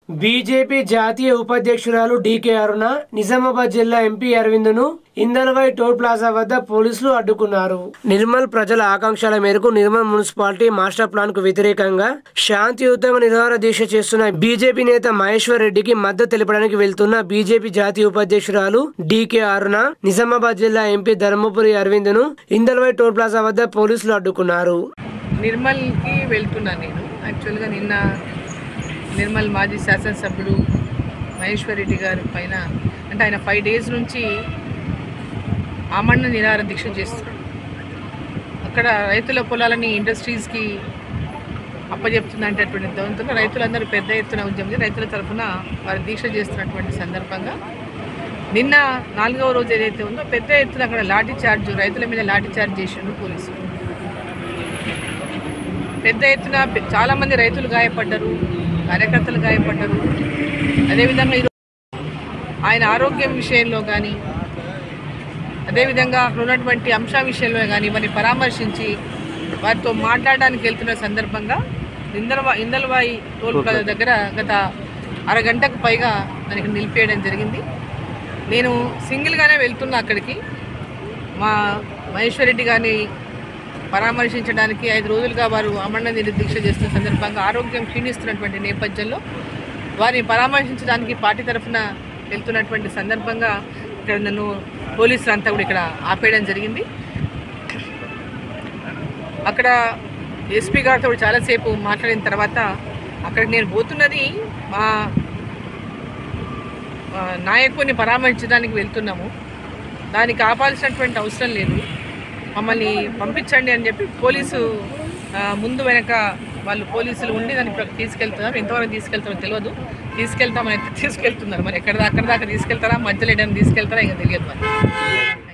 BJP జాతీయ ఉపాధ్యక్షురాలు DK Aruna Nizamabad జిల్లా MP అరవింద్ను ఇందల్వై టోల్ ప్లాజా వద్ద పోలీసులు అడ్డుకున్నారు నిర్మల్ ప్రజల ఆకాంక్షల మేరకు నిర్మల్ మున్సిపాలిటీ మాస్టర్ ప్లాన్ కు వ్యతిరేకంగా శాంతియుతంగా నిరాహార దీక్ష చేస్తున్న బీజేపీ నేత మహేశ్వర్ రెడ్డికి మద్దతు తెలపడానికి వెళ్తున్న బీజేపీ జాతీయ ఉపాధ్యక్షురాలు డీకే అరుణ నిజామాబాద్ జిల్లా ఎంపీ ధర్మపురి అరవింద్ను ఇందల్వై టోల్ ప్లాజా వద్ద పోలీసులు అడ్డుకున్నారు నిర్మల్కి వెళ్తున్నాను నేను యాక్చువల్గా నిన్న నిర్మల్ మాజీ శాసనసభ్యుడు మహేశ్వర్ రెడ్డి గారి పైన అంటే ఆయన ఫైవ్ డేస్ నుంచి ఆమరణ నిరాహార దీక్ష చేస్తున్నాడు అక్కడ రైతుల పొలాలని ఇండస్ట్రీస్కి అప్పచెప్తుందంటేటువంటి దాంతో రైతులందరూ పెద్ద ఎత్తున ఉద్యమం చేసి రైతుల తరఫున వారు దీక్ష చేస్తున్నటువంటి సందర్భంగా నిన్న నాలుగవ రోజు ఏదైతే ఉందో పెద్ద ఎత్తున అక్కడ లాఠీ చార్జ్ రైతుల మీద లాఠీ చార్జ్ చేసిండు పోలీసులు పెద్ద ఎత్తున పె- చాలా మంది రైతులు గాయపడ్డారు కార్యకర్తలు గాయపడ్డారు అదేవిధంగా ఈరోజు ఆయన ఆరోగ్యం విషయంలో కానీ అదేవిధంగా అక్కడ ఉన్నటువంటి అంశం విషయంలో కానీ వారిని పరామర్శించి వారితో మాట్లాడడానికి వెళ్తున్న సందర్భంగా ఇందల్వా ఇందల్వాయి టోల్ ప్లాజా దగ్గర గత అరగంటకు పైగా మనకి నిలిపేయడం జరిగింది నేను సింగిల్గానే వెళ్తున్నా అక్కడికి మా మహేశ్వర్ రెడ్డి గారిని పరామర్శించడానికి ఐదు రోజులుగా వారు అమరణ దీక్ష చేస్తున్న సందర్భంగా ఆరోగ్యం క్షీణిస్తున్నటువంటి నేపథ్యంలో వారిని పరామర్శించడానికి పార్టీ తరఫున వెళ్తున్నటువంటి సందర్భంగా ఇక్కడ నన్ను పోలీసులు అంతా కూడా ఇక్కడ ఆపేయడం జరిగింది అక్కడ ఎస్పీ గారితో కూడా చాలాసేపు మాట్లాడిన తర్వాత అక్కడికి నేను పోతున్నది మా ఆ, నాయకుడిని పరామర్శించడానికి వెళ్తున్నాము దానికి ఆపాల్సినటువంటి అవసరం లేదు మమ్మల్ని పంపించండి అని చెప్పి పోలీసు ఆ, ముందు వెనక వాళ్ళు పోలీసులు ఉండి దాన్ని ప్ర- తీసుకెళ్తున్నారు ఎంతవరకు తీసుకెళ్తారో తెలియదు తీసుకెళ్తామని అయితే తీసుకెళ్తున్నారు మరి ఎక్కడ అక్కడ దాకా తీసుకెళ్తారా మధ్యలో ఏదైనా తీసుకెళ్తారా ఇంకా తెలియదు మరి